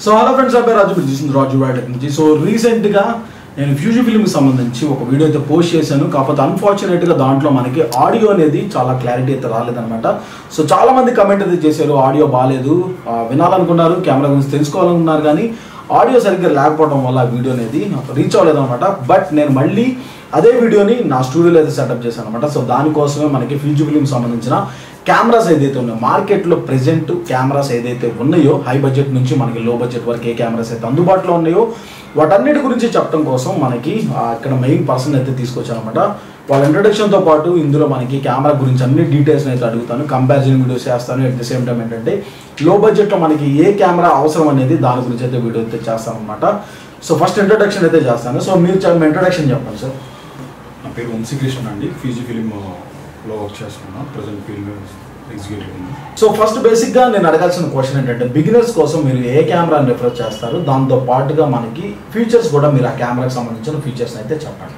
So hello friends నా పేరు రాజు మీరు చూసింది రాజు రాయటెక్ నుంచి సో రీసెంట్గా నేను ఫ్యూజన్ ఫిల్మ్కి సంబంధించి ఒక వీడియో అయితే పోస్ట్ చేశాను కాకపోతే అన్ఫార్చునేట్గా దాంట్లో మనకి ఆడియో అనేది చాలా క్లారిటీ అయితే రాలేదన్నమాట సో చాలా మంది కమెంట్ అయితే చేశారు ఆడియో బాగాలేదు ఆ, వినాలనుకున్నారు కెమెరా గురించి తెలుసుకోవాలనుకున్నారు కానీ ఆడియో సరిగ్గా లేకపోవడం వల్ల ఆ వీడియో అనేది రీచ్ అవ్వలేదన్నమాట బట్ నేను మళ్ళీ అదే వీడియోని నా స్టూడియోలో అయితే సెటప్ చేశాను అనమాట సో దానికోసమే మనకి ఫ్యూజన్ ఫిల్మ్ సంబంధించిన కెమెరాస్ ఏదైతే ఉన్నాయో మార్కెట్లో ప్రెజెంట్ కెమెరాస్ ఏదైతే ఉన్నాయో హై బడ్జెట్ నుంచి మనకి లో బడ్జెట్ వరకు ఏ కెమెరాస్ అయితే అందుబాటులో ఉన్నాయో వాటన్నిటి గురించి చెప్పడం కోసం మనకి ఆ, ఇక్కడ మెయిన్ పర్సన్ అయితే తీసుకొచ్చానమాట వాళ్ళ ఇంట్రడక్షన్తో పాటు ఇందులో మనకి కెమెరా గురించి అన్ని డీటెయిల్స్ అయితే అడుగుతాను కంపారిజన్ వీడియోస్ చేస్తాను అట్ ద సేమ్ టైం ఏంటంటే లో బడ్జెట్లో మనకి ఏ కెమెరా అవసరం అనేది దాని గురించి అయితే వీడియో అయితే చేస్తాను అనమాట సో ఫస్ట్ ఇంట్రడక్షన్ అయితే చేస్తాను సో మీరు చెప్ప- మీ ఇంట్రడక్షన్ చెప్పండి సార్ నా పేరు వంశీకృష్ణ అండి ఫీజీ ఫిలింలో వర్క్ చేస్తున్నా ప్రజెంట్ ఫీల్డ్ ఎగ్జిక్యూటివ్ ఉంది సో ఫస్ట్ బేసిక్గా నేను అడగాల్సిన క్వశ్చన్ ఏంటంటే బిగినర్స్ కోసం మీరు ఏ కెమెరాని రిఫర్ చేస్తారు దాంతో పాటుగా మనకి ఫీచర్స్ కూడా మీరు ఆ కెమెరాకి సంబంధించిన ఫీచర్స్ అయితే చెప్పండి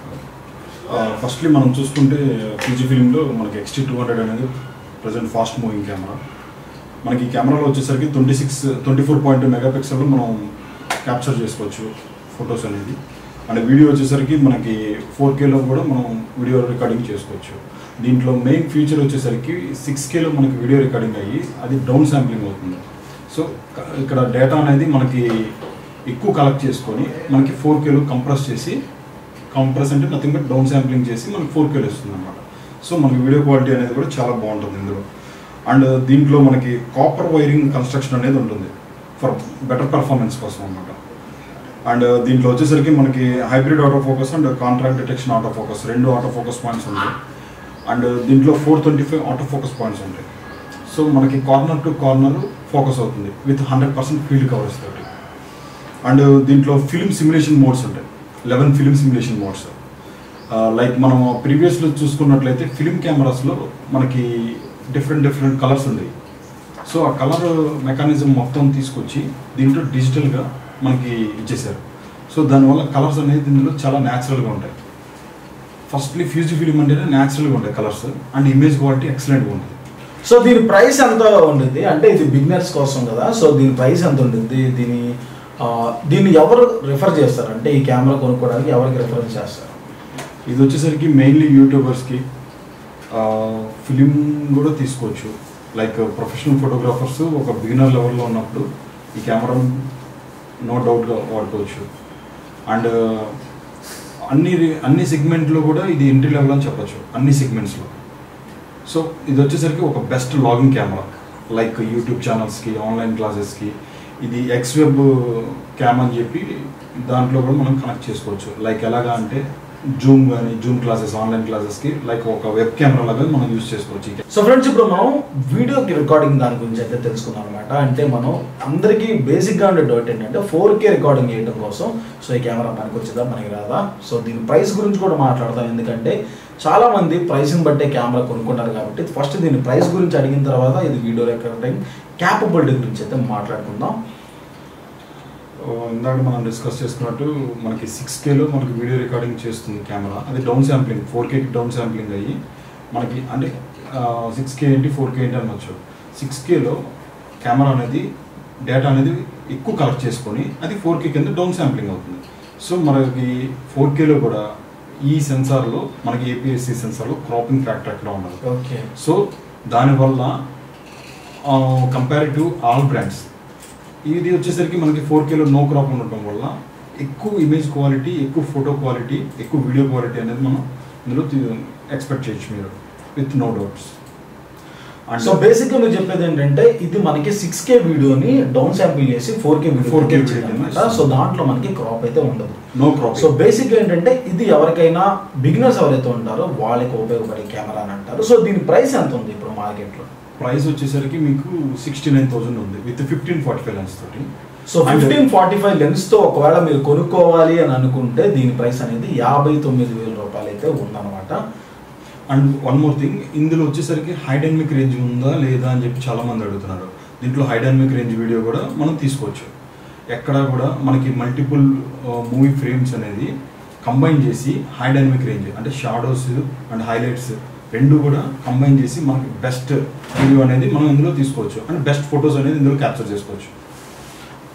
ఫస్ట్లీ మనం చూసుకుంటే ఫీజీ ఫిలింలో మనకి ఎక్స్టీ టూ హండ్రెడ్ అనేది ప్రజెంట్ ఫాస్ట్ మూవింగ్ కెమెరా మనకి ఈ కెమెరాలో వచ్చేసరికి twenty six twenty four point mega పిక్సెల్లో మనం క్యాప్చర్ చేసుకోవచ్చు ఫొటోస్ అనేది అండ్ వీడియో వచ్చేసరికి మనకి ఫోర్ కేలో కూడా మనం వీడియో రికార్డింగ్ చేసుకోవచ్చు దీంట్లో మెయిన్ ఫీచర్ వచ్చేసరికి సిక్స్ కేలో మనకి వీడియో రికార్డింగ్ అయ్యి అది డౌన్ శాంప్లింగ్ అవుతుంది సో క- ఇక్కడ డేటా అనేది మనకి ఎక్కువ కలెక్ట్ చేసుకొని మనకి ఫోర్ కేలో కంప్రెస్ చేసి కంప్రెస్ అంటే నథింగ్ బట్ డౌన్ శాంప్లింగ్ చేసి మనకి ఫోర్ కేలో ఇస్తుంది అనమాట సో మనకి వీడియో క్వాలిటీ అనేది కూడా చాలా బాగుంటుంది ఇందులో అండ్ దీంట్లో మనకి కాపర్ వైరింగ్ కన్స్ట్రక్షన్ అనేది ఉంటుంది ఫర్ బెటర్ పర్ఫార్మెన్స్ కోసం అనమాట అండ్ దీంట్లో వచ్చేసరికి మనకి hybrid auto focus and contrast detection auto focus రెండు ఆటో ఫోకస్ పాయింట్స్ ఉంటాయి అండ్ దీంట్లో four twenty five auto focus points ఉంటాయి సో మనకి కార్నర్ టు కార్నర్ ఫోకస్ అవుతుంది with hundred percent field covers తోటి అండ్ దీంట్లో ఫిలిం సిమ్యులేషన్ మోడ్స్ ఉంటాయి eleven film simulation modes like మనం ప్రీవియస్లో చూసుకున్నట్లయితే ఫిలిం కెమెరాస్లో మనకి డిఫరెంట్ డిఫరెంట్ కలర్స్ ఉంటాయి సో ఆ కలర్ మెకానిజం మొత్తం తీసుకొచ్చి దీంట్లో డిజిటల్గా మనకి ఇచ్చేసారు సో దానివల్ల కలర్స్ అనేది ఇందులో చాలా న్యాచురల్గా ఉంటాయి ఫస్ట్లీ ఫ్యూజీ ఫిలిం అంటేనే న్యాచురల్గా ఉంటాయి కలర్స్ అండ్ ఇమేజ్ క్వాలిటీ ఎక్సలెంట్గా ఉంటుంది సో దీని ప్రైస్ ఎంత ఉంటుంది అంటే ఇది బిగినర్స్ కోసం కదా సో దీని ప్రైస్ ఎంత ఉంటుంది దీని ఆ, దీన్ని ఎవరు రిఫర్ చేస్తారు అంటే ఈ కెమెరా కొనుక్కోవడానికి ఎవరికి రిఫరెన్స్ చేస్తారు ఇది వచ్చేసరికి మెయిన్లీ యూట్యూబర్స్కి ఫిలిం కూడా తీసుకోవచ్చు లైక్ ప్రొఫెషనల్ ఫోటోగ్రాఫర్స్ ఒక బిగినర్ లెవెల్లో ఉన్నప్పుడు ఈ కెమెరా నో డౌట్గా వాడుకోవచ్చు అండ్ అన్ని అన్ని సెగ్మెంట్లో కూడా ఇది ఎంట్రీ లెవెల్ అని చెప్పొచ్చు అన్ని సెగ్మెంట్స్లో సో ఇది వచ్చేసరికి ఒక best vlogging camera like YouTube ఛానల్స్కి ఆన్లైన్ క్లాసెస్కి ఇది ఎక్స్ వెబ్ క్యామ్ అని చెప్పి దాంట్లో కూడా మనం కనెక్ట్ చేసుకోవచ్చు లైక్ ఎలాగా అంటే జూమ్ కానీ జూమ్ క్లాసెస్ ఆన్లైన్ క్లాసెస్కి లైక్ ఒక వెబ్ కెమెరా లాగా మనం యూస్ చేసుకోవచ్చు ఈ సో ఫ్రెండ్స్ ఇప్పుడు మనం వీడియోకి రికార్డింగ్ దాని గురించి అయితే తెలుసుకున్నాం అనమాట అంటే మనం అందరికీ బేసిక్గా ఉండే డౌట్ ఏంటంటే ఫోర్ కే రికార్డింగ్ చేయడం కోసం సో ఈ కెమెరా మనకి వచ్చిందా మనకి రాదా సో దీని ప్రైస్ గురించి కూడా మాట్లాడతాం ఎందుకంటే చాలా మంది ప్రైస్ని బట్టే కెమెరా కొనుక్కుంటారు కాబట్టి ఫస్ట్ దీని ప్రైస్ గురించి అడిగిన తర్వాత ఇది వీడియో రికార్డింగ్ క్యాపబిలిటీ గురించి అయితే మాట్లాడుకుందాం ఆ, ఇందాక మనం డిస్కస్ చేసుకున్నట్టు మనకి సిక్స్ కేలో మనకి వీడియో రికార్డింగ్ చేస్తుంది కెమెరా అది డౌన్ శాంప్లింగ్ ఫోర్ కేకి డౌన్ శాంప్లింగ్ అయ్యి మనకి అంటే సిక్స్ కే ఏంటి ఫోర్ కే ఏంటి అనొచ్చు సిక్స్ కేలో కెమెరా అనేది డేటా అనేది ఎక్కువ కలెక్ట్ చేసుకొని అది ఫోర్ కే కింద డౌన్ శాంప్లింగ్ అవుతుంది సో మనకి ఫోర్ కేలో కూడా ఈ సెన్సార్లో మనకి ఏపీఎస్సి సెన్సార్లో క్రాపింగ్ ఫ్యాక్టర్ ఎక్కడ ఉండదు ఓకే సో దానివల్ల కంపేర్ టు ఆల్ బ్రాండ్స్ ఇది వచ్చేసరికి మనకి ఫోర్ కేలో నో క్రాప్ ఉండటం వల్ల ఎక్కువ ఇమేజ్ క్వాలిటీ ఎక్కువ ఫోటో క్వాలిటీ ఎక్కువ వీడియో క్వాలిటీ అనేది మనం ఇందులో ఎక్స్పెక్ట్ చేయొచ్చు మీరు with no doubts so basic గా మీరు చెప్పేది ఏంటంటే ఇది మనకి సిక్స్ కే వీడియోని డౌన్ శాంపిల్ చేసి four K video 4K video అనమాట సో దాంట్లో మనకి క్రాప్ అయితే ఉండదు నో క్రాప్ సో బేసిక్ ఏంటంటే ఇది ఎవరికైనా బిగినర్స్ ఎవరైతే ఉంటారో వాళ్ళకి ఉపయోగపడే కెమెరా అని అంటారు సో దీని ప్రైస్ ఎంత ఉంది ఇప్పుడు మార్కెట్ లో ప్రైస్ వచ్చేసరికి మీకు సిక్స్టీ నైన్ థౌసండ్ ఉంది with fifteen forty five lens తోటి so fifteen forty five lens తో ఒకవేళ మీరు కొనుక్కోవాలి అని అనుకుంటే దీని ప్రైస్ అనేది యాభై తొమ్మిది వేల రూపాయలు అయితే ఉందన్నమాట అండ్ వన్ మోర్ థింగ్ ఇందులో వచ్చేసరికి హైడైనమిక్ రేంజ్ ఉందా లేదా అని చెప్పి చాలా మంది అడుగుతున్నారు దీంట్లో హైడైనమిక్ రేంజ్ వీడియో కూడా మనం తీసుకోవచ్చు ఎక్కడ కూడా మనకి మల్టిపుల్ మూవీ ఫ్రేమ్స్ అనేది కంబైన్ చేసి హైడైనమిక్ రేంజ్ అంటే షాడోస్ అండ్ హైలైట్స్ రెండు కూడా కంబైన్ చేసి మనకి బెస్ట్ వీడియో అనేది మనం ఇందులో తీసుకోవచ్చు అండ్ బెస్ట్ ఫొటోస్ అనేది ఇందులో క్యాప్చర్ చేసుకోవచ్చు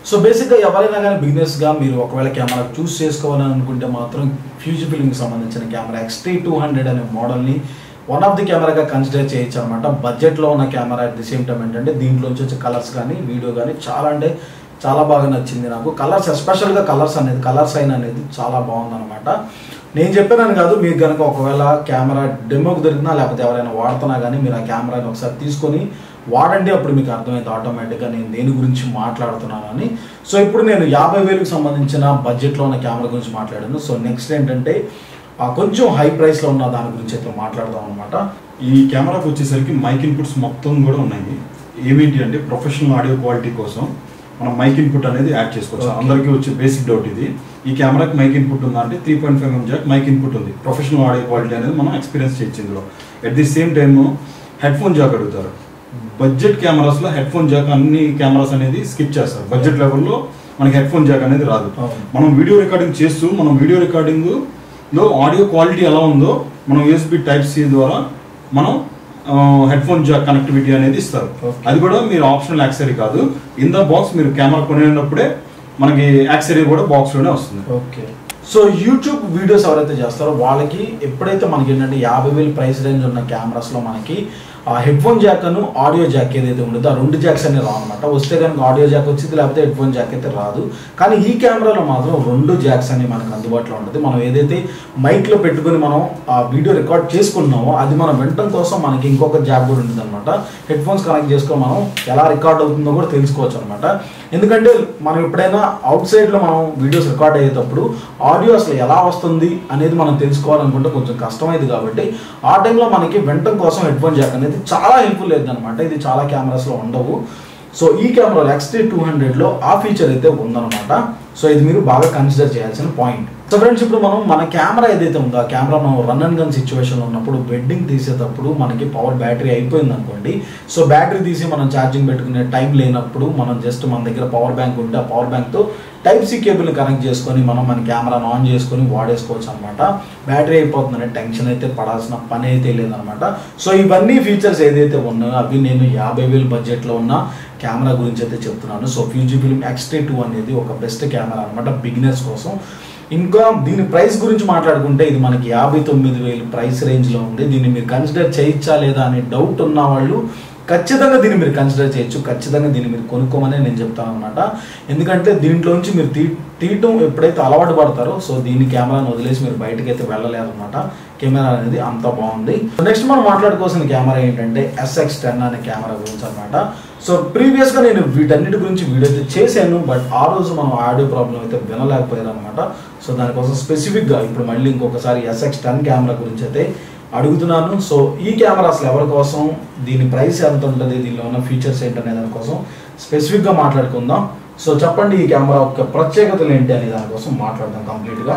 సో బేసిక్గా ఎవరైనా కానీ బిజినెస్గా మీరు ఒకవేళ కెమెరా చూస్ చేసుకోవాలని అనుకుంటే మాత్రం ఫ్యూజీ ఫిల్మ్కి సంబంధించిన కెమెరా ఎక్స్టీ టూ హండ్రెడ్ అనే మోడల్ని వన్ ఆఫ్ ది కెమెరాగా కన్సిడర్ చేయొచ్చు అనమాట బడ్జెట్లో ఉన్న camera at the same time ఏంటంటే దీంట్లోంచి వచ్చే కలర్స్ కానీ వీడియో కానీ చాలా అంటే చాలా బాగా నచ్చింది నాకు కలర్స్ ఎస్పెషల్గా కలర్స్ అనేది కలర్ సైన్ అనేది చాలా బాగుందన్నమాట నేను చెప్పానని కాదు మీరు కనుక ఒకవేళ కెమెరా డెమోకి దొరికినా లేకపోతే ఎవరైనా వాడుతున్నా కానీ మీరు ఆ కెమెరాని ఒకసారి తీసుకొని వాడండి అప్పుడు మీకు అర్థమైంది ఆటోమేటిక్గా నేను దేని గురించి మాట్లాడుతున్నాను అని సో ఇప్పుడు నేను యాభై వేలకు సంబంధించిన బడ్జెట్లో ఉన్న కెమెరా గురించి మాట్లాడాను సో నెక్స్ట్ ఏంటంటే ఆ కొంచెం హై ప్రైస్లో ఉన్న దాని గురించి అయితే మాట్లాడదాం అనమాట ఈ కెమెరాకి వచ్చేసరికి మైక్ ఇన్పుట్స్ మొత్తం కూడా ఉన్నాయి ఏమేంటి అంటే ప్రొఫెషనల్ ఆడియో క్వాలిటీ కోసం మనం మైక్ ఇన్పుట్ అనేది యాడ్ చేసుకోవచ్చు Okay. అందరికీ వచ్చే బేసిక్ డౌట్ ఇది ఈ కెమెరాకి మైక్ ఇన్పుట్ ఉందా అంటే three point five jack mic input ఉంది ప్రొఫెషనల్ ఆడియో క్వాలిటీ అనేది మనం ఎక్స్పీరియన్స్ చేయొచ్చు ఇందులో at the same time headphone jack అడుగుతారు బడ్జెట్ కెమెరాస్ లో హెడ్ ఫోన్ జాక్ అన్ని కెమెరాస్ అనేది స్కిప్ చేస్తారు బడ్జెట్ లెవెల్లో మనకి హెడ్ ఫోన్ జాక్ అనేది రాదు అవును. మనం వీడియో రికార్డింగ్ చేస్తూ మనం వీడియో రికార్డింగ్ లో ఆడియో క్వాలిటీ ఎలా ఉందో మనం యూఎస్బి టైప్ సి ద్వారా మనం హెడ్ ఫోన్ జాక్ కనెక్టివిటీ అనేది ఇస్తారు Okay. అది కూడా మీరు ఆప్షనల్ యాక్సరీ కాదు ఇన్ ద బాక్స్ మీరు కెమెరా కొనేటప్పుడే మనకి యాక్సరీ కూడా బాక్స్ లోనే వస్తుంది ఓకే సో యూట్యూబ్ వీడియోస్ ఎవరైతే చేస్తారో వాళ్ళకి ఎప్పుడైతే మనకి ఏంటంటే యాభై వేలు ప్రైస్ రేంజ్ ఉన్న కెమెరాస్లో మనకి ఆ హెడ్ ఫోన్ జాక్ అను ఆడియో జాక్ ఏదైతే ఉండదో ఆ రెండు జాక్స్ అనేవి రావు అనమాట వస్తే కనుక ఆడియో జాక్ వచ్చింది లేకపోతే హెడ్ ఫోన్ జాక్ అయితే రాదు కానీ ఈ కెమెరాలో మాత్రం రెండు జాక్స్ అనేవి మనకు అందుబాటులో ఉంటుంది మనం ఏదైతే మైక్లో పెట్టుకుని మనం ఆ వీడియో రికార్డ్ చేసుకున్నామో అది మనం వినటం కోసం మనకి ఇంకొక జాక్ కూడా ఉంటుంది అనమాట హెడ్ ఫోన్స్ కనెక్ట్ చేసుకొని మనం ఎలా రికార్డ్ అవుతుందో కూడా తెలుసుకోవచ్చు అనమాట ఎందుకంటే మనం ఎప్పుడైనా అవుట్ సైడ్లో మనం వీడియోస్ రికార్డ్ అయ్యేటప్పుడు ఆడియో అసలు ఎలా వస్తుంది అనేది మనం తెలుసుకోవాలనుకుంటే కొంచెం కష్టమైంది కాబట్టి ఆ టైంలో మనకి వినటం కోసం హెడ్ ఫోన్ జాక్ అనేది చాలా హెల్ప్ఫుల్ లేదు అనమాట ఇది చాలా కెమెరాస్లో ఉండవు సో ఈ కెమెరాలో ఎక్స్టీ టూ హండ్రెడ్లో ఆ ఫీచర్ అయితే ఉందన్నమాట సో ఇది మీరు బాగా కన్సిడర్ చేయాల్సిన పాయింట్ సో ఫ్రెండ్స్ ఇప్పుడు మనం మన కెమెరా ఏదైతే ఉందో ఆ కెమెరా మనం రన్ అండ్ గన్ సిచ్యువేషన్ ఉన్నప్పుడు బెడ్డింగ్ తీసేటప్పుడు మనకి పవర్ బ్యాటరీ అయిపోయింది అనుకోండి సో బ్యాటరీ తీసి మనం ఛార్జింగ్ పెట్టుకునే టైం లేనప్పుడు మనం జస్ట్ మన దగ్గర పవర్ బ్యాంక్ ఉంటే ఆ పవర్ బ్యాంక్తో టైప్ సి కేబుల్ని కనెక్ట్ చేసుకొని మనం మన కెమెరాను ఆన్ చేసుకొని వాడేసుకోవచ్చు అనమాట బ్యాటరీ అయిపోతుందనే టెన్షన్ అయితే పడాల్సిన పని అయితే లేదనమాట సో ఇవన్నీ ఫీచర్స్ ఏదైతే ఉన్నాయో అవి నేను యాభై వేలు బడ్జెట్లో ఉన్న కెమెరా గురించి అయితే చెప్తున్నాను so Fujifilm XT two అనేది ఒక బెస్ట్ కెమెరా అనమాట బిగినర్స్ కోసం ఇంకా దీని ప్రైస్ గురించి మాట్లాడుకుంటే ఇది మనకి యాభై తొమ్మిది వేలు ప్రైస్ రేంజ్లో ఉంది దీన్ని మీరు కన్సిడర్ చేయొచ్చా లేదా అనే డౌట్ ఉన్న వాళ్ళు ఖచ్చితంగా దీన్ని మీరు కన్సిడర్ చేయొచ్చు ఖచ్చితంగా దీన్ని మీరు కొనుక్కోమని నేను చెప్తాను అనమాట ఎందుకంటే దీంట్లోంచి మీరు తీ తీయటం ఎప్పుడైతే అలవాటు పడతారో సో దీన్ని కెమెరాను వదిలేసి మీరు బయటకి అయితే వెళ్ళలేరు అనమాట కెమెరా అనేది అంత బాగుంది నెక్స్ట్ మనం మాట్లాడుకోవాల్సిన కెమెరా ఏంటంటే ఎస్ఎక్స్ టెన్ అనే కెమెరా గురించి అనమాట సో ప్రీవియస్గా నేను వీటన్నిటి గురించి వీడియో అయితే చేశాను బట్ ఆ రోజు మనం ఆడియో ప్రాబ్లం అయితే వినలేకపోయారు అనమాట సో దానికోసం స్పెసిఫిక్గా ఇప్పుడు మళ్ళీ ఇంకొకసారి ఎస్ఎక్స్ టెన్ కెమెరా గురించి అయితే అడుగుతున్నాను సో ఈ కెమెరా అసలు ఎవరి కోసం దీని ప్రైస్ ఎంత ఉంటుంది దీనిలో ఉన్న ఫీచర్స్ ఏంటనే దానికోసం స్పెసిఫిక్గా మాట్లాడుకుందాం సో చెప్పండి ఈ కెమెరా యొక్క ప్రత్యేకతలు ఏంటి అనే దానికోసం మాట్లాడదాం కంప్లీట్గా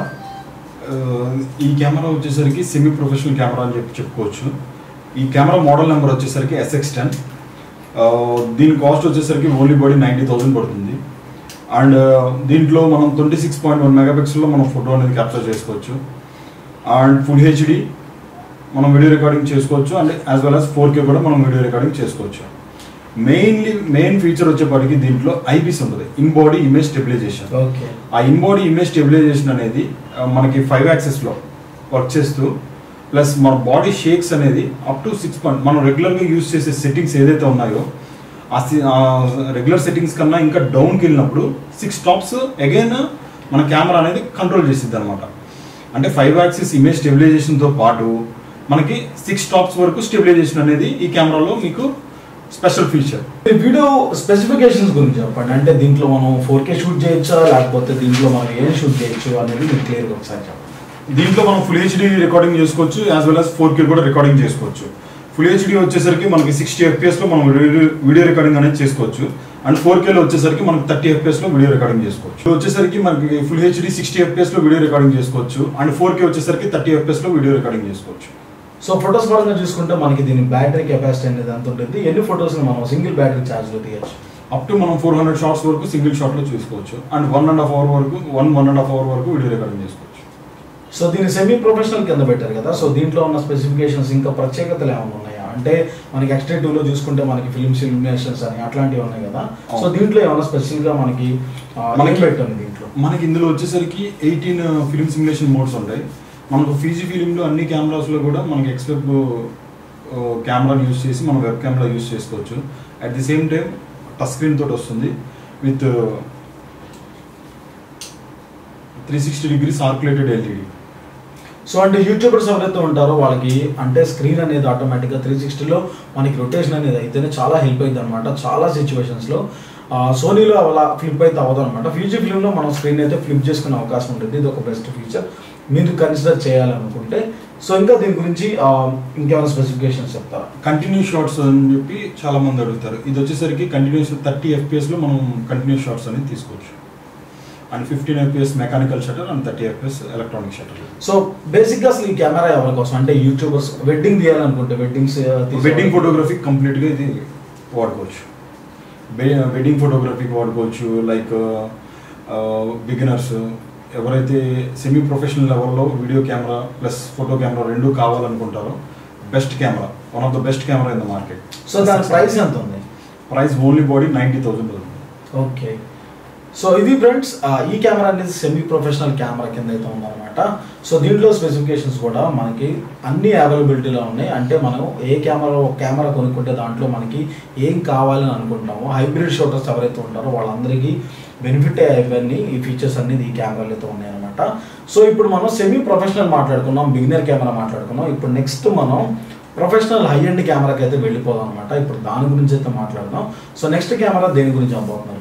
ఆ, ఈ కెమెరా వచ్చేసరికి సెమీ ప్రొఫెషనల్ కెమెరా అని చెప్పి చెప్పుకోవచ్చు ఈ కెమెరా మోడల్ నెంబర్ వచ్చేసరికి ఎస్ఎక్స్ టెన్ దీని కాస్ట్ వచ్చేసరికి only body ninety thousand and అండ్ దీంట్లో మనం ట్వంటీ సిక్స్ పాయింట్ వన్ మెగాపిక్సెల్లో మనం ఫోటో అనేది క్యాప్చర్ చేసుకోవచ్చు అండ్ ఫుల్ హెచ్డి మనం వీడియో రికార్డింగ్ చేసుకోవచ్చు and as well as four K కూడా మనం వీడియో రికార్డింగ్ చేసుకోవచ్చు మెయిన్లీ మెయిన్ ఫీచర్ వచ్చేప్పటికి దీంట్లో ఐపీస్ ఉంటుంది in body image stabilization okay ఆ ఇన్ బాడీ ఇమేజ్ స్టెబిలైజేషన్ అనేది ఆ, మనకి ఫైవ్ యాక్సెస్లో వర్క్ చేస్తూ ప్లస్ మన బాడీ షేక్స్ అనేది అప్ టు సిక్స్ పాయింట్ మనం రెగ్యులర్గా యూజ్ చేసే సెట్టింగ్స్ ఏదైతే ఉన్నాయో ఆ రెగ్యులర్ సెట్టింగ్స్ కన్నా ఇంకా డౌన్కి వెళ్ళినప్పుడు సిక్స్ టాప్స్ అగైన్ మన కెమెరా అనేది కంట్రోల్ చేసిద్ది అనమాట అంటే ఫైవ్ యాక్సిస్ ఇమేజ్ స్టెబిలైజేషన్తో పాటు మనకి సిక్స్ టాప్స్ వరకు స్టెబిలైజేషన్ అనేది ఈ కెమెరాలో మీకు స్పెషల్ ఫీచర్ ఈ వీడియో స్పెసిఫికేషన్స్ గురించి చెప్పండి అంటే దీంట్లో మనం ఫోర్ కే షూట్ చేయొచ్చా లేకపోతే దీంట్లో మనం ఏం షూట్ చేయొచ్చు అనేది మీరు క్లియర్గా ఒకసారి చెప్పండి దీంట్లో మనం ఫుల్ హెచ్డి రికార్డింగ్ చేసుకోవచ్చు as well as four K కూడా రికార్డింగ్ చేసుకోవచ్చు ఫుల్ హెచ్డి వచ్చేసరికి మనకి సిక్స్టీ ఎఫ్పిఎస్ లో మనం వీడియో వీడియో రికార్డింగ్ అనేది చేసుకోవచ్చు అండ్ ఫోర్ కేలో వచ్చేసరికి మనకి థర్టీ ఎఫ్పిఎస్ లో వీడియో రికార్డింగ్ చేసుకోవచ్చు ఇది వచ్చేసరికి మనకి ఫుల్ హెచ్డి సిక్స్టీ ఎఫ్పిఎస్ లో వీడియో రికార్డింగ్ చేసుకోవచ్చు అండ్ ఫోర్ కే వచ్చేసరికి థర్టీ ఎఫ్పిఎస్ లో వీడియో రికార్డింగ్ చేసుకోవచ్చు సో ఫొటోస్ పరంగా చూసుకుంటే మనకి దీని బ్యాటరీ కెపాసిటీ అనేది ఎంత ఉంటుంది ఎన్ని ఫొటోస్ మనం సింగిల్ బ్యాటరీ ఛార్జ్లో తీయచ్చు అప్ టు మనం ఫోర్ హండ్రెడ్ షార్ట్స్ వరకు సింగిల్ షాట్ లో చూసుకోవచ్చు and one and half hour వరకు one one and half hour వరకు వీడియో రికార్డింగ్ చేసుకోవచ్చు సో దీన్ని సెమీ ప్రొఫెషనల్ కింద పెట్టారు కదా సో దీంట్లో ఉన్న స్పెసిఫికేషన్స్ ఇంకా ప్రత్యేకతలు ఏమైనా ఉన్నాయా అంటే మనకి ఎక్స్ట్రా టూలో చూసుకుంటే మనకి ఫిల్మ్స్ ఇల్యూమినేషన్స్ అని అట్లాంటివి ఉన్నాయి కదా సో అవును. దీంట్లో ఏమైనా స్పెషల్గా మనకి మనకి మనకి- పెట్టండి దీంట్లో మనకి ఇందులో వచ్చేసరికి ఎయిటీన్ ఫిల్మ్ సిమ్యులేషన్ మోడ్స్ ఉంటాయి మనకు ఫీజీ ఫిలింలో అన్ని కెమెరాస్లో కూడా మనకి ఎక్స్పెక్ట్ కెమెరాని యూస్ చేసి మనం వెబ్ కెమెరా యూస్ చేసుకోవచ్చు at the same time touch screen తోటి వస్తుంది with three sixty degree circulated LED so అంటే యూట్యూబర్స్ ఎవరైతే ఉంటారో వాళ్ళకి అంటే స్క్రీన్ అనేది ఆటోమేటిక్గా త్రీ సిక్స్టీలో మనకి రొటేషన్ అనేది అయితేనే చాలా హెల్ప్ అయింది అనమాట చాలా సిచ్యువేషన్స్లో సోనీలో అలా ఫ్లిప్ అయితే అవ్వదు అనమాట ఫ్యూచర్ ఫిల్మ్లో మనం స్క్రీన్ అయితే ఫ్లిప్ చేసుకునే అవకాశం ఉంటుంది ఇది ఒక బెస్ట్ ఫీచర్ మీరు కన్సిడర్ చేయాలనుకుంటే సో ఇంకా దీని గురించి ఆ, ఇంకేమైనా స్పెసిఫికేషన్స్ చెప్తారా కంటిన్యూస్ షార్ట్స్ అని చెప్పి చాలా మంది అడుగుతారు ఇది వచ్చేసరికి కంటిన్యూస్ థర్టీ ఎఫ్పిఎస్లో మనం కంటిన్యూస్ షార్ట్స్ అనేది తీసుకోవచ్చు and fifteen FPS mechanical shutter and thirty FPS electronic shutter so బేసిక్గా అసలు ఈ కెమెరా ఎవరి కోసం అంటే యూట్యూబర్స్ వెడ్డింగ్ తీయాలనుకుంటే వెడ్డింగ్స్ వెడ్డింగ్ ఫోటోగ్రఫీ కంప్లీట్గా ఇది వాడుకోవచ్చు వెడ్డింగ్ ఫోటోగ్రఫీకి వాడుకోవచ్చు లైక్ బిగినర్స్ ఎవరైతే సెమీ ప్రొఫెషనల్ లెవెల్లో video camera plus photo camera రెండు కావాలనుకుంటారో best camera one of the best camera in the market so దాని ప్రైస్ ఎంత ఉంది price only body ninety thousand okay so ఇది ఫ్రెండ్స్ ఈ కెమెరా అనేది సెమీ ప్రొఫెషనల్ కెమెరా కింద అయితే ఉందన్నమాట సో దీంట్లో స్పెసిఫికేషన్స్ కూడా మనకి అన్ని అవైలబిలిటీలో ఉన్నాయి అంటే మనం ఏ కెమెరా ఒక కెమెరా కొనుక్కుంటే దాంట్లో మనకి ఏం కావాలని అనుకుంటామో హైబ్రిడ్ షూటర్స్ ఎవరైతే ఉంటారో వాళ్ళందరికీ బెనిఫిట్ అయ్యేవన్నీ ఈ ఫీచర్స్ అనేది ఈ కెమెరాలు అయితే ఉన్నాయన్నమాట సో ఇప్పుడు మనం సెమీ ప్రొఫెషనల్ మాట్లాడుకున్నాం బిగినర్ కెమెరా మాట్లాడుకున్నాం ఇప్పుడు నెక్స్ట్ మనం ప్రొఫెషనల్ హై ఎండ్ కెమెరాకి అయితే వెళ్ళిపోదాం అనమాట ఇప్పుడు దాని గురించి అయితే మాట్లాడదాం సో నెక్స్ట్ కెమెరా దేని గురించి అవ్వబోతున్నారు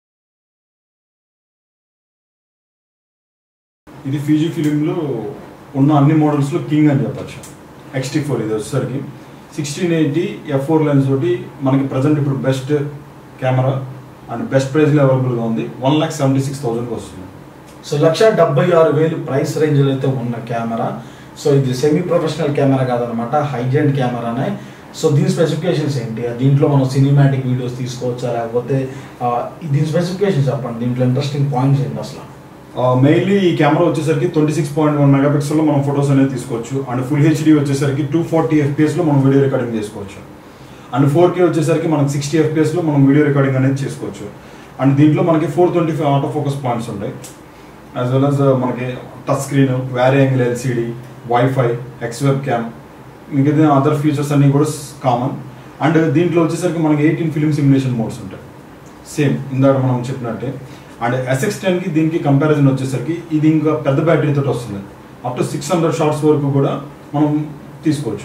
ఇది ఫీజీ ఫిలింలో ఉన్న అన్ని మోడల్స్లో కింగ్ అని చెప్పచ్చు ఎక్స్టీ ఫోర్ ఇది వచ్చేసరికి sixteen eighty F four lens తోటి మనకి ప్రజెంట్ ఇప్పుడు బెస్ట్ కెమెరా అండ్ బెస్ట్ ప్రైస్లో అవైలబుల్గా ఉంది వన్ ల్యాక్ సెవెంటీ సిక్స్ థౌసండ్కి వస్తుంది సో లక్ష డెబ్బై ఆరు వేలు ప్రైస్ రేంజ్లో అయితే ఉన్న కెమెరా సో ఇది సెమీ ప్రొఫెషనల్ కెమెరా కాదనమాట హై ఎండ్ కెమెరానే సో దీని స్పెసిఫికేషన్స్ ఏంటి దీంట్లో మనం సినిమాటిక్ వీడియోస్ తీసుకోవచ్చా లేకపోతే ఆ, దీని స్పెసిఫికేషన్స్ చెప్పండి దీంట్లో ఇంట్రెస్టింగ్ పాయింట్స్ ఏంటి అసలు మెయిన్లీ ఈ కెమెరా వచ్చేసరికి ట్వంటీ సిక్స్ పాయింట్ వన్ మెగాపిక్సెల్లో మనం ఫొటోస్ అనేది తీసుకోవచ్చు అండ్ ఫుల్ హెచ్డి వచ్చేసరికి టూ ఫార్టీ ఎఫ్పిఎస్లో మనం వీడియో రికార్డింగ్ చేసుకోవచ్చు అండ్ ఫోర్ కే వచ్చేసరికి మనకి సిక్స్టీ ఎఫ్పిఎస్లో మనం వీడియో రికార్డింగ్ అనేది చేసుకోవచ్చు అండ్ దీంట్లో మనకి four twenty five auto focus points ఉంటాయి యాజ్ వెల్ యాజ్ మనకి touch screen vari angle LCD WiFi X webcam మిగతా అదర్ ఫీచర్స్ అన్నీ కూడా కామన్ అండ్ దీంట్లో వచ్చేసరికి మనకి ఎయిటీన్ ఫిలిం సిమ్యులేషన్ మోడ్స్ ఉంటాయి సేమ్ ఇందాక మనం చెప్పినట్టే అండ్ ఎస్ఎక్స్ టెన్కి దీనికి కంపారిజన్ వచ్చేసరికి ఇది ఇంకా పెద్ద బ్యాటరీ తోటి వస్తుంది up to six hundred shots వరకు కూడా మనం తీసుకోవచ్చు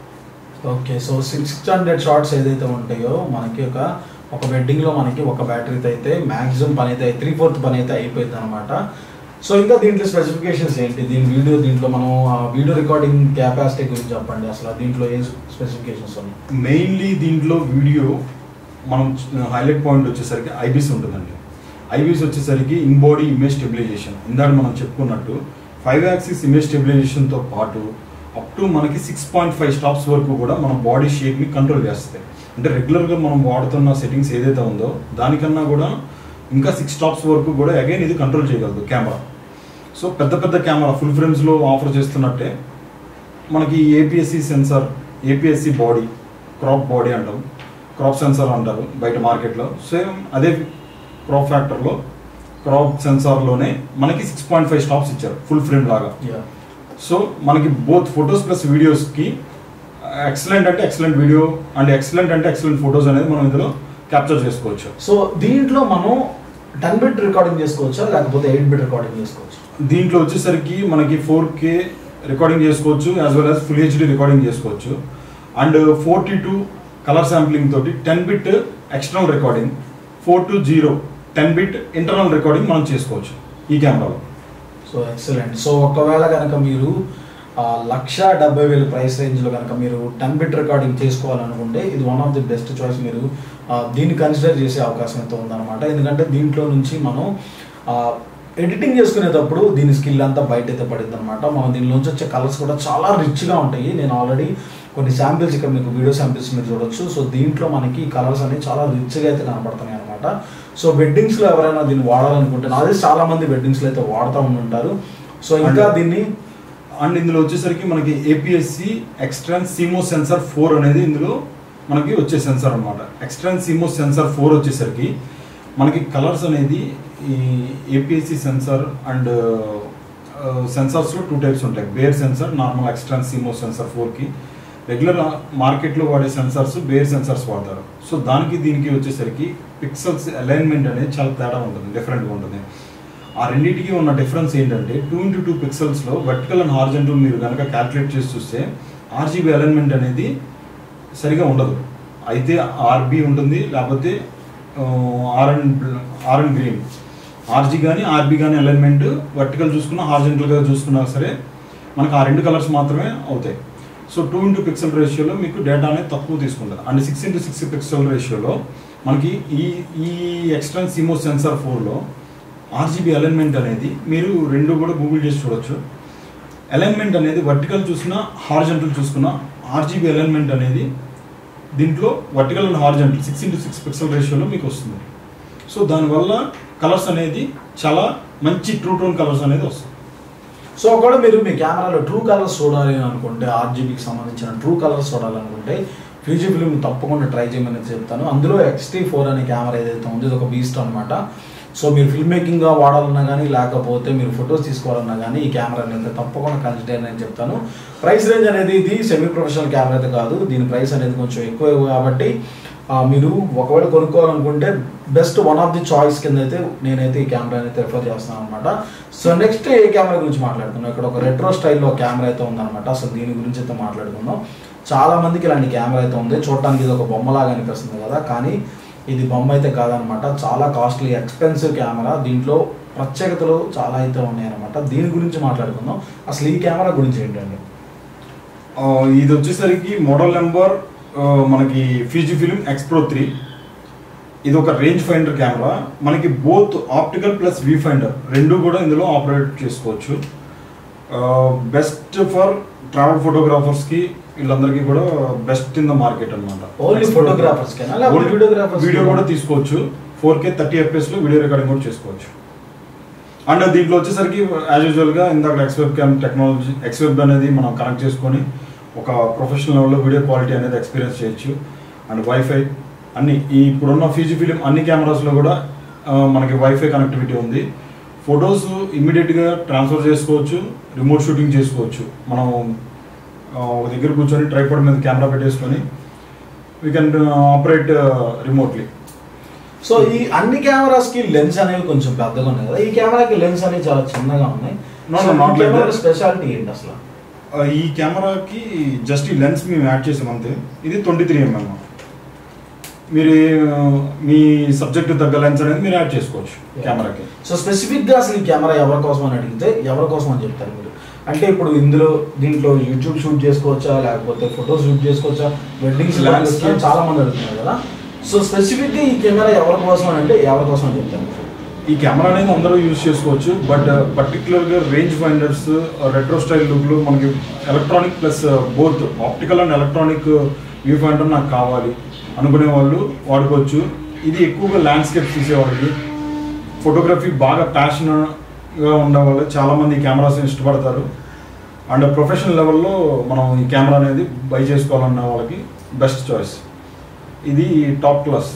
okay so six hundred shots ఏదైతే ఉంటాయో మనకి ఒక ఒక వెడ్డింగ్లో మనకి ఒక బ్యాటరీతో అయితే మ్యాక్సిమం పని అయితే త్రీ ఫోర్త్ పని అయితే అయిపోయింది అనమాట సో ఇంకా దీంట్లో స్పెసిఫికేషన్స్ ఏంటి దీని వీడియో దీంట్లో మనం వీడియో రికార్డింగ్ కెపాసిటీ గురించి చెప్పండి అసలు దీంట్లో ఏ స్పెసిఫికేషన్స్ ఉన్నాయి మెయిన్లీ దీంట్లో వీడియో మనం హైలైట్ పాయింట్ వచ్చేసరికి ఐబీస్ ఉంటుందండి ఐబీస్ వచ్చేసరికి ఇన్ బాడీ ఇమేజ్ స్టెబిలైజేషన్ ఇందాక మనం చెప్పుకున్నట్టు ఫైవ్ యాక్సిస్ ఇమేజ్ స్టెబిలైజేషన్తో పాటు అప్ టు మనకి సిక్స్ పాయింట్ ఫైవ్ స్టాప్స్ వరకు కూడా మన బాడీ షేప్ని కంట్రోల్ చేస్తాయి అంటే రెగ్యులర్గా మనం వాడుతున్న సెట్టింగ్స్ ఏదైతే ఉందో దానికన్నా కూడా ఇంకా సిక్స్ స్టాప్స్ వరకు కూడా అగైన్ ఇది కంట్రోల్ చేయగలదు కెమెరా సో పెద్ద పెద్ద కెమెరా ఫుల్ ఫ్రేమ్స్లో ఆఫర్ చేస్తున్నట్టే మనకి APSC sensor APSC body crop body అంటాం క్రాప్ సెన్సార్ అంటారు బయట మార్కెట్లో సేమ్ అదే క్రాప్ ఫ్యాక్టర్లో క్రాప్ సెన్సార్లోనే మనకి సిక్స్ పాయింట్ ఫైవ్ స్టాప్స్ ఇచ్చారు ఫుల్ ఫ్రేమ్ లాగా సో మనకి బోత్ ఫొటోస్ ప్లస్ వీడియోస్కి ఎక్సలెంట్ అంటే ఎక్సలెంట్ వీడియో అండ్ ఎక్సలెంట్ అంటే ఎక్సలెంట్ ఫొటోస్ అనేది మనం ఇందులో క్యాప్చర్ చేసుకోవచ్చు సో దీంట్లో మనం టెన్ బిట్ రికార్డింగ్ చేసుకోవచ్చా లేకపోతే ఎయిట్ బిట్ రికార్డింగ్ చేసుకోవచ్చు దీంట్లో వచ్చేసరికి మనకి ఫోర్ కే రికార్డింగ్ చేసుకోవచ్చు as well as full HD recording చేసుకోవచ్చు and forty two colour sampling తోటి ten bit external recording four two zero ten bit internal recording మనం చేసుకోవచ్చు ఈ కెమెరాలో సో ఎక్సలెంట్ సో ఒకవేళ కనుక మీరు ఆ, లక్ష డెబ్బై వేలు ప్రైస్ రేంజ్లో కనుక మీరు టెన్ బిట్ రికార్డింగ్ చేసుకోవాలనుకుంటే ఇది one of the best choice మీరు ఆ, దీన్ని కన్సిడర్ చేసే అవకాశం అయితే ఉందన్నమాట ఎందుకంటే దీంట్లో నుంచి మనం ఎడిటింగ్ చేసుకునేటప్పుడు దీని స్కిల్ అంతా బయట అయితే పడింది అనమాట మనం దీనిలోంచి వచ్చే కలర్స్ కూడా చాలా రిచ్గా ఉంటాయి నేను ఆల్రెడీ కొన్ని శాంపిల్స్ ఇక్కడ మీకు వీడియో శాంపిల్స్ మీరు చూడొచ్చు సో దీంట్లో మనకి కలర్స్ అనేవి చాలా రిచ్గా అయితే కనబడుతున్నాయి అనమాట సో వెడ్డింగ్స్లో ఎవరైనా దీన్ని వాడాలనుకుంటే నాది చాలా మంది వెడ్డింగ్స్లో అయితే వాడుతూ ఉంటుంటారు సో ఇంకా And- దీన్ని అండ్ ఇందులో వచ్చేసరికి మనకి APSC XTrans CMOS sensor four అనేది ఇందులో మనకి వచ్చే సెన్సార్ అనమాట ఎక్స్ట్రాన్ సీమో సెన్సార్ ఫోర్ వచ్చేసరికి మనకి కలర్స్ అనేది ఈ ఏపీఎస్సి సెన్సార్ అండ్ సెన్సార్స్లో టూ టైప్స్ ఉంటాయి Bayer sensor normal XTrans CMOS sensor ఫోర్కి రెగ్యులర్ మార్కెట్లో వాడే సెన్సార్స్ బేర్ సెన్సార్స్ వాడతారు సో దానికి దీనికి వచ్చేసరికి పిక్సెల్స్ అలైన్మెంట్ అనేది చాలా తేడా ఉంటుంది డిఫరెంట్గా ఉంటుంది ఆ రెండింటికి ఉన్న డిఫరెన్స్ ఏంటంటే టూ ఇంటూ టూ పిక్సెల్స్లో వర్టికల్ అండ్ హార్జెంటల్ మీరు కనుక క్యాల్కులేట్ చేసి చూస్తే ఆర్జీబీ అలైన్మెంట్ అనేది సరిగా ఉండదు అయితే ఆర్బీ ఉంటుంది లేకపోతే R and R and green RG కానీ ఆర్బీ కానీ అలైన్మెంట్ వర్టికల్ చూసుకున్నా హార్జెంటల్గా చూసుకున్నా సరే మనకు ఆ రెండు కలర్స్ మాత్రమే అవుతాయి సో టూ ఇంటూ పిక్సెల్ రేషియోలో మీకు డేటా అనేది తక్కువ తీసుకుంటుంది and six into six pixel రేషియోలో మనకి ఈ ఈ ఎక్స్ట్రా సిమో సెన్సార్ ఫోర్లో ఆర్జీబీ అలైన్మెంట్ అనేది మీరు రెండు కూడా గూగుల్ చేసి చూడొచ్చు అలైన్మెంట్ అనేది వర్టికల్ చూసినా హార్జెంటల్ చూసుకున్నా ఆర్జీబీ అలైన్మెంట్ అనేది దీంట్లో vertical and horizontal six into six pixel రేషియోలో మీకు వస్తుంది సో దానివల్ల కలర్స్ అనేది చాలా మంచి ట్రూ టోన్ కలర్స్ అనేది వస్తుంది సో ఒకవేళ మీరు మీ కెమెరాలో ట్రూ కలర్స్ చూడాలి అని అనుకుంటే ఆర్జీబీకి సంబంధించిన ట్రూ కలర్స్ చూడాలనుకుంటే ఫ్యూజీ ఫిల్మ్ తప్పకుండా ట్రై చేయమని చెప్తాను అందులో ఎక్స్టీ ఫోర్ అనే కెమెరా ఏదైతే ఉందో ఇది ఒక బీస్ట్ అనమాట సో మీరు ఫిల్మ్ మేకింగ్గా వాడాలన్నా కానీ లేకపోతే మీరు ఫొటోస్ తీసుకోవాలన్నా కానీ ఈ కెమెరాని అయితే తప్పకుండా కన్సిడర్ అని చెప్తాను ప్రైస్ రేంజ్ అనేది ఇది సెమీ ప్రొఫెషనల్ కెమెరా అయితే కాదు దీని ప్రైస్ అనేది కొంచెం ఎక్కువ కాబట్టి ఆ, మీరు ఒకవేళ కొనుక్కోవాలనుకుంటే best one of the choice కింద అయితే నేనైతే ఈ కెమెరా అయితే రిఫర్ చేస్తాను అనమాట సో నెక్స్ట్ ఏ కెమెరా గురించి మాట్లాడుతున్నాం ఇక్కడ ఒక రెట్రో స్టైల్లో కెమెరా అయితే ఉందన్నమాట సో దీని గురించి అయితే మాట్లాడుకుందాం చాలా మందికి ఇలాంటి కెమెరా అయితే ఉంది చూడటానికి ఇది ఒక బొమ్మలాగా అనిపిస్తుంది కదా కానీ ఇది బొమ్మ అయితే కాదనమాట చాలా కాస్ట్లీ ఎక్స్పెన్సివ్ కెమెరా దీంట్లో ప్రత్యేకతలు చాలా అయితే ఉన్నాయన్నమాట దీని గురించి మాట్లాడుకుందాం అసలు ఈ కెమెరా గురించి ఏంటండి ఆ, ఇది వచ్చేసరికి మోడల్ నెంబర్ ఆ, మనకి ఫీజీ ఫిలిం ఎక్స్ప్రో త్రీ ఇది ఒక రేంజ్ ఫైండర్ కెమెరా మనకి both optical plus viewfinder రెండు కూడా ఇందులో ఆపరేట్ చేసుకోవచ్చు బెస్ట్ ఫర్ ట్రావెల్ ఫోటోగ్రాఫర్స్కి వీళ్ళందరికీ కూడా బెస్ట్ ఇన్ ద మార్కెట్ అనమాట ఓన్లీ ఫోటోగ్రాఫర్స్ కేనా లేకపోతే వీడియోగ్రాఫర్స్ వీడియో కూడా తీసుకోవచ్చు ఫోర్ కే థర్టీ ఎఫ్ఎస్లో వీడియో రికార్డింగ్ కూడా చేసుకోవచ్చు అండ్ దీంట్లో వచ్చేసరికి యాజ్ యూజువల్గా ఇందాక ఎక్స్వెబ్ క్యామ్ టెక్నాలజీ ఎక్స్వెబ్ అనేది మనం కనెక్ట్ చేసుకొని ఒక ప్రొఫెషనల్ లెవెల్లో వీడియో క్వాలిటీ అనేది ఎక్స్పీరియన్స్ చేయొచ్చు అండ్ వైఫై అన్ని ఈ ఇప్పుడున్న ఫీజీ ఫిలిం అన్ని కెమెరాస్లో కూడా ఆ, మనకి వైఫై కనెక్టివిటీ ఉంది ఫొటోస్ ఇమ్మీడియట్గా ట్రాన్స్ఫర్ చేసుకోవచ్చు రిమోట్ షూటింగ్ చేసుకోవచ్చు మనం ఆ, ఒక దగ్గర కూర్చొని ట్రైపాడ్ మీద కెమెరా పెట్టేసుకొని we can operate remotely so ఈ అన్ని కెమెరాస్ కి లెన్స్ అనేవి కొంచెం పెద్దగా ఉన్నాయి కదా ఈ కెమెరాకి లెన్స్ అనేవి చాలా చిన్నగా ఉన్నాయి No, no, not like that. Speciality ఏంటి అసలు ఈ కెమెరాకి జస్ట్ ఈ లెన్స్ మేము యాడ్ చేసాం అంతే ఇది ట్వంటీ త్రీ ఎంఎం మీరు ఆ, మీ సబ్జెక్ట్ తగ్గ లెన్స్ అనేది మీరు యాడ్ చేసుకోవచ్చు కెమెరాకి సో స్పెసిఫిక్ గా అసలు ఈ కెమెరా ఎవరి కోసం అని అడిగితే ఎవరి కోసం అని చెప్తారు మీరు అంటే ఇప్పుడు ఇందులో దీంట్లో యూట్యూబ్ షూట్ చేసుకోవచ్చా లేకపోతే ఫోటో షూట్ చేసుకోవచ్చా వెడ్డింగ్స్ Landscape. చాలా మంది అడుగుతున్నారు కదా సో స్పెసిఫిక్ గా ఈ కెమెరా ఎవరి కోసం అని అంటే ఎవరి కోసం అని చెప్తారు ఈ కెమెరా అనేది అందరూ యూజ్ చేసుకోవచ్చు బట్ పర్టికులర్గా రేంజ్ ఫైండర్స్ రెట్రో స్టైల్ లుక్లో మనకి electronic plus both optical and electronic viewfinder నాకు కావాలి అనుకునే వాళ్ళు వాడుకోవచ్చు ఇది ఎక్కువగా ల్యాండ్స్కేప్ తీసేవాళ్ళకి ఫోటోగ్రఫీ బాగా ప్యాషన్గా ఉండే వాళ్ళు చాలామంది ఈ కెమెరాస్ ఇష్టపడతారు అండ్ ప్రొఫెషనల్ లెవెల్లో మనం ఈ కెమెరా అనేది బై చేసుకోవాలన్న వాళ్ళకి బెస్ట్ చాయిస్ ఇది టాప్ క్లాస్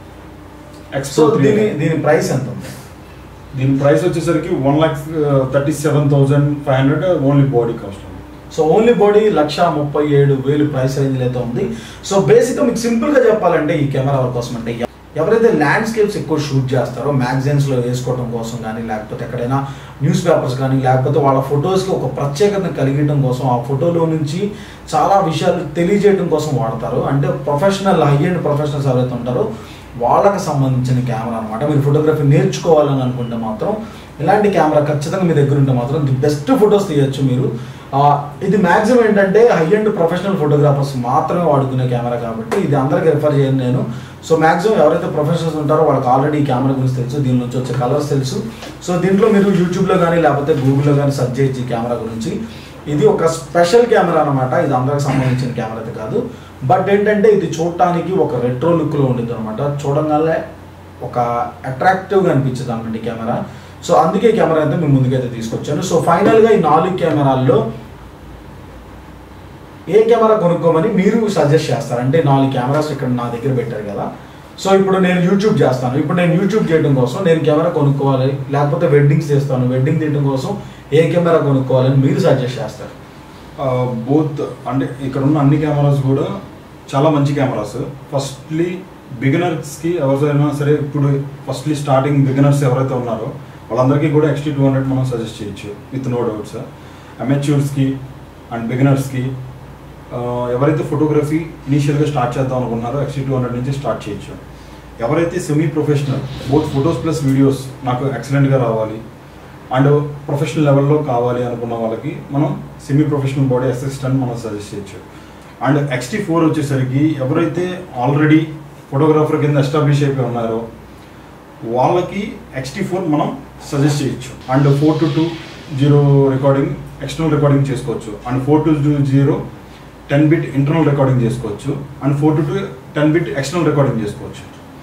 సో ఎక్స్పో దీని దీని ప్రైస్ ఎంత ఉంది దీని ప్రైస్ వచ్చేసరికి one lakh thirty seven thousand five hundred only body cost so only body లక్ష ముప్పై ఏడు వేలు ప్రైస్ రేంజ్ అయితే ఉంది సో బేసిక్గా మీకు సింపుల్గా చెప్పాలంటే ఈ కెమెరా ఎవరి కోసం అంటే ఎవరైతే ల్యాండ్స్కేప్స్ ఎక్కువ షూట్ చేస్తారో మ్యాగజైన్స్లో వేసుకోవడం కోసం కానీ లేకపోతే ఎక్కడైనా న్యూస్ పేపర్స్ కానీ లేకపోతే వాళ్ళ ఫొటోస్కి ఒక ప్రత్యేకతను కలిగించడం కోసం ఆ ఫోటోలో నుంచి చాలా విషయాలు తెలియజేయడం కోసం వాడతారు అంటే ప్రొఫెషనల్ హై అండ్ ప్రొఫెషనల్స్ ఎవరైతే ఉంటారో వాళ్ళకి సంబంధించిన కెమెరా అనమాట మీరు ఫోటోగ్రఫీ నేర్చుకోవాలని అనుకుంటే మాత్రం ఇలాంటి కెమెరా ఖచ్చితంగా మీ దగ్గర ఉంటే మాత్రం ది బెస్ట్ ఫొటోస్ తీయచ్చు మీరు ఆ, ఇది మ్యాక్సిమం ఏంటంటే హై అండ్ ప్రొఫెషనల్ ఫోటోగ్రాఫర్స్ మాత్రమే వాడుకునే కెమెరా కాబట్టి ఇది అందరికి రిఫర్ చేయను నేను సో మ్యాక్సిమం ఎవరైతే ప్రొఫెషనల్స్ ఉంటారో వాళ్ళకి ఆల్రెడీ ఈ కెమెరా గురించి తెలుసు దీని నుంచి వచ్చే కలర్స్ తెలుసు సో దీంట్లో మీరు యూట్యూబ్లో కానీ లేకపోతే గూగుల్లో కానీ సెర్చ్ చేయొచ్చు ఈ కెమెరా గురించి ఇది ఒక స్పెషల్ కెమెరా అనమాట ఇది అందరికి సంబంధించిన కెమెరా అయితే కాదు బట్ ఏంటంటే ఇది చూడటానికి ఒక రెట్రో లుక్లో ఉండిద్ది అనమాట చూడంగానే ఒక అట్రాక్టివ్గా అనిపించింది అనమాట ఈ కెమెరా సో అందుకే ఈ కెమెరా అయితే మేము ముందుకైతే తీసుకొచ్చాను సో ఫైనల్గా ఈ నాలుగు కెమెరాల్లో ఏ కెమెరా కొనుక్కోమని మీరు సజెస్ట్ చేస్తారు అంటే నాలుగు కెమెరాస్ ఇక్కడ నా దగ్గర పెట్టారు కదా సో ఇప్పుడు నేను యూట్యూబ్ చేస్తాను ఇప్పుడు నేను యూట్యూబ్ చేయడం కోసం నేను కెమెరా కొనుక్కోవాలి లేకపోతే వెడ్డింగ్స్ చేస్తాను వెడ్డింగ్ తీయడం కోసం ఏ కెమెరా కొనుక్కోవాలని మీరు సజెస్ట్ చేస్తారు బోత్ అంటే ఇక్కడ ఉన్న అన్ని కెమెరాస్ కూడా చాలా మంచి కెమెరాస్ ఫస్ట్లీ బిగినర్స్కి ఎవరైనా సరే ఇప్పుడు ఫస్ట్లీ స్టార్టింగ్ బిగినర్స్ ఎవరైతే ఉన్నారో వాళ్ళందరికీ కూడా ఎక్స్టీ టూ హండ్రెడ్ మనం సజెస్ట్ చేయొచ్చు విత్ నో డౌట్స్ అమెచ్యూర్స్కి అండ్ బిగినర్స్కి ఎవరైతే ఫోటోగ్రఫీ ఇనీషియల్గా స్టార్ట్ చేద్దాం అనుకున్నారో ఎక్స్టీ టూ హండ్రెడ్ నుంచి స్టార్ట్ చేయొచ్చు ఎవరైతే semi professional both photos plus videos నాకు ఎక్సలెంట్గా రావాలి అండ్ ప్రొఫెషనల్ లెవెల్లో కావాలి అనుకున్న వాళ్ళకి మనం సెమీ ప్రొఫెషనల్ బాడీ అసిస్టెంట్ మనం సజెస్ట్ చేయొచ్చు అండ్ ఎక్స్టీ ఫోర్ వచ్చేసరికి ఎవరైతే ఆల్రెడీ ఫోటోగ్రాఫర్ కింద ఎస్టాబ్లిష్ అయిపోయి ఉన్నారో వాళ్ళకి ఎక్స్టీ ఫోర్ మనం సజెస్ట్ చేయొచ్చు and four two two zero recording external recording చేసుకోవచ్చు and four two two zero ten bit internal recording చేసుకోవచ్చు and four two two ten bit external recording చేసుకోవచ్చు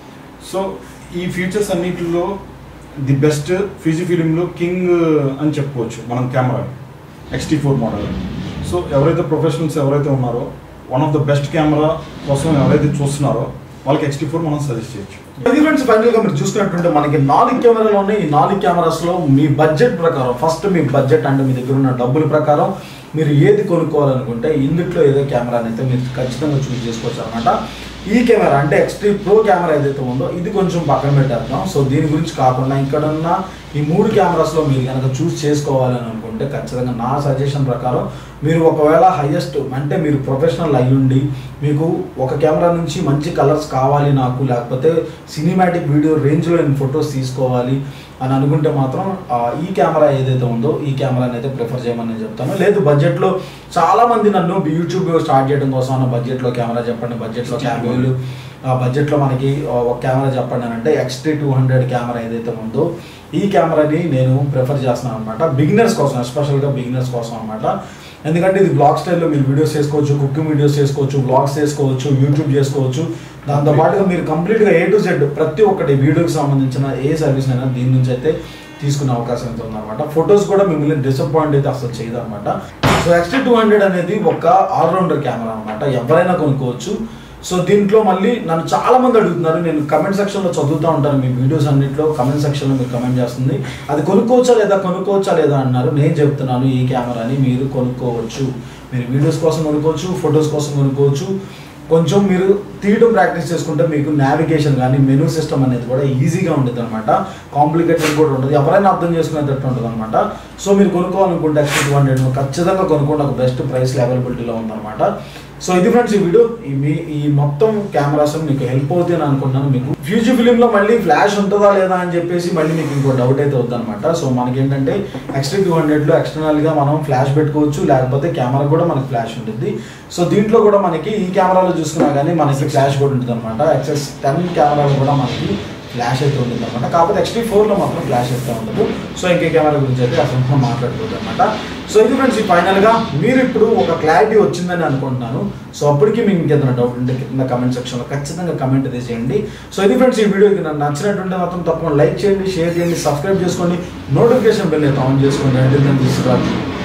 so ఈ ఫీచర్స్ అన్నిటిలో ది బెస్ట్ ఫిజి ఫిలింలో king అని చెప్పుకోవచ్చు మనం camera ఎక్స్టీ four model so ఎవరైతే ప్రొఫెషనల్స్ ఎవరైతే ఉన్నారో one of the best camera కోసం ఎవరైతే చూస్తున్నారో వాళ్ళకి ఎక్స్టీ ఫోర్ మనం సజెస్ట్ చేయొచ్చు ఇది ఫ్రెండ్స్ ఫైనల్ గా మీరు చూసుకున్నట్టుంటే మనకి నాలుగు కెమెరాలు ఉన్నాయి ఈ నాలుగు కెమెరాస్ లో మీ బడ్జెట్ ప్రకారం ఫస్ట్ మీ బడ్జెట్ అంటే మీ దగ్గర ఉన్న డబ్బుల ప్రకారం మీరు ఏది కొనుక్కోవాలనుకుంటే ఇందులో ఏదో కెమెరా అయితే మీరు ఖచ్చితంగా చూస్ చేసుకోవచ్చు అనమాట ఈ కెమెరా అంటే ఎక్స్ట్రీ ప్రో కెమెరా ఏదైతే ఉందో ఇది కొంచెం పక్కన పెట్టేద్దాం సో దీని గురించి కాకుండా ఇక్కడ ఉన్న ఈ మూడు కెమెరాస్లో మీరు కనుక చూస్ చేసుకోవాలని అనుకుంటే ఖచ్చితంగా నా సజెషన్ ప్రకారం మీరు ఒకవేళ హైయెస్ట్ అంటే మీరు ప్రొఫెషనల్ అయ్యుండి మీకు ఒక కెమెరా నుంచి మంచి కలర్స్ కావాలి నాకు లేకపోతే సినిమాటిక్ వీడియో రేంజ్లో నేను ఫొటోస్ తీసుకోవాలి అని అనుకుంటే మాత్రం ఆ, ఈ కెమెరా ఏదైతే ఉందో ఈ కెమెరాని అయితే ప్రిఫర్ చేయమని నేను చెప్తాను లేదు బడ్జెట్లో చాలా మంది నన్ను యూట్యూబ్ స్టార్ట్ చేయడం కోసం అన్న బడ్జెట్లో కెమెరా చెప్పండి బడ్జెట్లో కెమెరాలు ఆ బడ్జెట్లో మనకి ఆ, ఒక కెమెరా చెప్పండి అని అంటే ఎక్స్టీ టూ హండ్రెడ్ కెమెరా ఏదైతే ఉందో ఈ కెమెరాని నేను ప్రిఫర్ చేస్తున్నాను అనమాట బిగినర్స్ కోసం ఎస్పెషల్గా బిగినర్స్ కోసం అనమాట ఎందుకంటే ఇది బ్లాగ్ స్టైల్లో మీరు వీడియోస్ చేసుకోవచ్చు కుకింగ్ వీడియోస్ చేసుకోవచ్చు బ్లాగ్స్ చేసుకోవచ్చు యూట్యూబ్ చేసుకోవచ్చు దాంతో పాటుగా మీరు కంప్లీట్గా ఏ టు జెడ్ ప్రతి ఒక్కటి వీడియోకి సంబంధించిన ఏ సర్వీస్ అయినా దీని నుంచి అయితే తీసుకునే అవకాశం అయితే ఉందన్నమాట ఫొటోస్ కూడా మిమ్మల్ని డిసప్పాయింట్ అయితే అసలు చేయదు అనమాట సో ఎక్స్టీ టూ హండ్రెడ్ అనేది ఒక ఆల్రౌండర్ కెమెరా అనమాట ఎవరైనా కొనుక్కోవచ్చు సో దీంట్లో మళ్ళీ నన్ను చాలా మంది అడుగుతున్నారు నేను కమెంట్ సెక్షన్లో చదువుతూ ఉంటాను మీ వీడియోస్ అన్నింటిలో కమెంట్ సెక్షన్లో మీరు కమెంట్ చేస్తుంది అది కొనుక్కోవచ్చా లేదా కొనుక్కోవచ్చా లేదా అన్నారు నేను చెప్తున్నాను ఈ కెమెరాని మీరు కొనుక్కోవచ్చు మీరు వీడియోస్ కోసం కొనుక్కోవచ్చు ఫొటోస్ కోసం కొనుక్కోవచ్చు కొంచెం మీరు తీయడం ప్రాక్టీస్ చేసుకుంటే మీకు నావిగేషన్ కానీ మెనూ సిస్టమ్ అనేది కూడా ఈజీగా ఉంటుంది అనమాట కాంప్లికేటెడ్ కూడా ఉంటుంది ఎవరైనా అర్థం చేసుకునేటట్టు ఉంటుంది అనమాట సో మీరు కొనుక్కోవాలనుకుంటే ఎక్స్ట్రా టూ హండ్రెడ్ ఖచ్చితంగా కొనుక్కోండి ఒక బెస్ట్ ప్రైస్ అవైలబిలిటీలో ఉందన్నమాట సో ఇది ఫ్రెండ్స్ ఈ వీడియో ఈ మీ ఈ మొత్తం కెమెరాస్ మీకు హెల్ప్ అవుతుంది అని అనుకుంటున్నాను మీకు ఫ్యూచర్ ఫిలింలో మళ్ళీ ఫ్లాష్ ఉంటుందా లేదా అని చెప్పేసి మళ్ళీ మీకు ఇంకో డౌట్ అయితే వద్దనమాట సో మనకి ఏంటంటే ఎక్స్ట్రా టూ హండ్రెడ్లో ఎక్స్టర్నల్గా మనం ఫ్లాష్ పెట్టుకోవచ్చు లేకపోతే కెమెరా కూడా మనకి ఫ్లాష్ ఉంటుంది సో దీంట్లో కూడా మనకి ఈ కెమెరాలో చూసుకున్నా కానీ మనకి ఫ్లాష్ కూడా ఉంటుంది అనమాట ఎక్సెస్ టెన్ కెమెరాలో కూడా మనకి ఫ్లాష్ అయితే ఉంటుంది అనమాట కాకపోతే ఎక్స్టీ ఫోర్లో మాత్రం ఫ్లాష్ అయితే ఉండదు సో ఇంకే కెమెరా గురించి అయితే అసలు మనం మాట్లాడుకోవద్దు అనమాట సో ఇది ఫ్రెండ్స్ ఈ ఫైనల్గా మీరు ఇప్పుడు ఒక క్లారిటీ వచ్చిందని అనుకుంటున్నాను సో అప్పటికి మీకు ఇంకేదైనా డౌట్ ఉంటే కింద కమెంట్ సెక్షన్లో ఖచ్చితంగా కమెంట్ అయితే చేయండి సో ఇది ఫ్రెండ్స్ ఈ వీడియోకి నన్ను నచ్చినట్టుంటే మాత్రం తప్పకుండా లైక్ చేయండి షేర్ చేయండి సబ్స్క్రైబ్ చేసుకోండి నోటిఫికేషన్ బెల్ అయితే ఆన్ చేసుకోండి అంటే నేను తీసుకురాదు